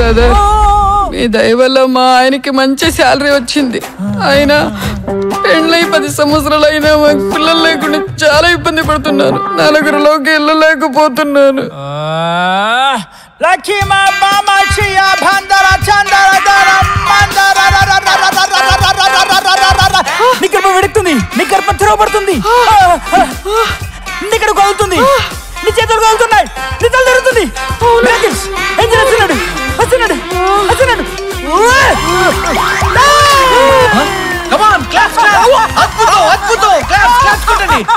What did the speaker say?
Brother మీ దయ వల్ల మా ఆయనకి మంచి శాలరీ వచ్చింది అయినా పెళ్ళై పది సంవత్సరాలు అయినా మాకు పిల్లలు లేకుండా చాలా ఇబ్బంది పడుతున్నాను నలుగురిలోకి వెళ్ళలేకపోతున్నాను లక్ష్మ మామచియ భందర చందర దర మందర నీ గర్భం వెడుతుంది నీ గర్భం తెరవబడుతుంది నీ ఇక్కడ కలుగుతుంది నీ చేతులు కలుగుతున్నాయి నీ తల జరుగుతుంది Miracles! ఏంజెల్ వస్తున్నాడు వస్తున్నాడు వస్తున్నాడు కమాన్ క్లాప్స్ క్లాప్స్ అద్భుతం అద్భుతం క్లాప్స్ క్లాప్స్ కొట్టండి